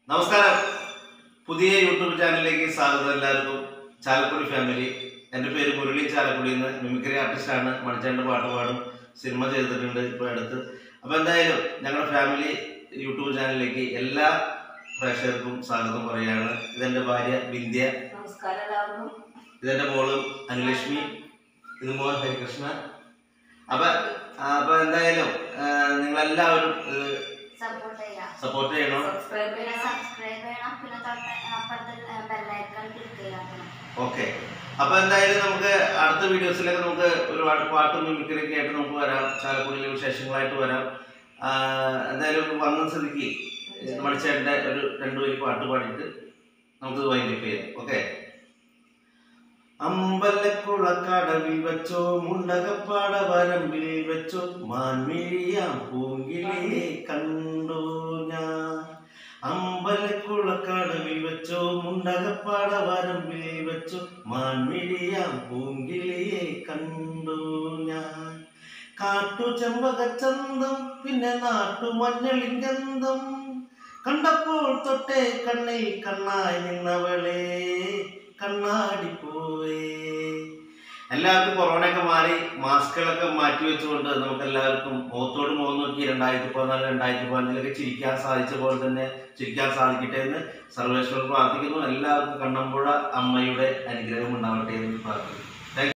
നമസ്കാരം പുതിയ യൂട്യൂബ് ചാനലിലേക്ക് സ്വാഗതം എല്ലാവർക്കും ചാലക്കുടി ഫാമിലി എൻ്റെ പേര് മുരളി ചാലക്കുടി എന്ന് മിമിക്രി ആർട്ടിസ്റ്റാണ് മണിച്ചാണ്ട് പാട്ട് പാടും സിനിമ ചെയ്തിട്ടുണ്ട് ഇപ്പോൾ അടുത്ത് അപ്പോൾ എന്തായാലും ഞങ്ങളുടെ ഫാമിലി യൂട്യൂബ് ചാനലിലേക്ക് എല്ലാ പ്രേക്ഷകർക്കും സ്വാഗതം പറയുകയാണ് ഇതെൻ്റെ ഭാര്യ വിന്ധ്യ നമസ്കാരം എല്ലാവർക്കും ഇതെൻ്റെ മോള് അനുലക്ഷ്മി ഇത് മോൻ ഹരികൃഷ്ണ അപ്പം അപ്പം എന്തായാലും ആ, നിങ്ങളെല്ലാവരും സപ്പോർട്ട് ചെയ്യാം സപ്പോർട്ട് ചെയ്യണം സബ്സ്ക്രൈബ് പിന്നെ ചെയ്യണം സബ്സ്ക്രൈബ് ചെയ്യണം പിന്നെ തൊട്ട് അപ്പുറത്ത് ബെല്ലൈക്കൺ ക്ലിക്ക് ചെയ്യാക്കണം ഓക്കെ അപ്പൊ എന്തായാലും നമുക്ക് അടുത്ത വീഡിയോസിലൊക്കെ നമുക്ക് ഒരുപാട് പാട്ടും മിമിക്രിയൊക്കെ ആയിട്ട് നമുക്ക് വരാം ചാലക്കുടിയിലെ വിശേഷങ്ങളായിട്ട് വരാം ആ, എന്തായാലും വന്ന സ്ഥിതിക്ക് മണിച്ചേട്ടൻ്റെ ഒരു രണ്ടു പേര് പാട്ട് പാടിയിട്ട് നമുക്ക് വൈൻഡപ്പ് ചെയ്യാം ഓക്കെ അമ്പലക്കുളക്കടവിൽ വെച്ചോ മുണ്ടകപ്പാട വരമ്പിൽ വെച്ചോ മാൻമിഴിയാം പൂങ്കിളിയെ കണ്ടു ഞാൻ അമ്പലക്കുളക്കടവിൽ വെച്ചോ മുണ്ടകപ്പാട വരമ്പിൽ വെച്ചോ മാൻമിഴിയാം പൂങ്കിളിയെ കണ്ടു ഞാൻ കാട്ടു ചെമ്പകച്ചന്തം പിന്നെ നാട്ടു മഞ്ഞളിൻ ഗന്ധം കണ്ടപ്പോൾ തൊട്ടേ കണ്ണിൽ കണ്ണായി നിന്നവളെ കണ്ണാടി പോവേ എല്ലാവർക്കും കൊറോണയൊക്കെ മാറി മാസ്കുകളൊക്കെ മാറ്റി വെച്ചുകൊണ്ട് നമുക്ക് എല്ലാവർക്കും മുഖത്തോട് മുഖം നോക്കി രണ്ടായിരത്തി പതിനാല് രണ്ടായിരത്തി പതിനഞ്ചിലൊക്കെ ചിരിക്കാൻ സാധിച്ച പോലെ തന്നെ ചിരിക്കാൻ സാധിക്കട്ടെ എന്ന് സർവേശ്വരൻ പ്രാർത്ഥിക്കുന്നു എല്ലാവർക്കും കണ്ണമ്പുഴ അമ്മയുടെ അനുഗ്രഹം ഉണ്ടാവട്ടെ എന്ന് പ്രാർത്ഥിക്കുന്നു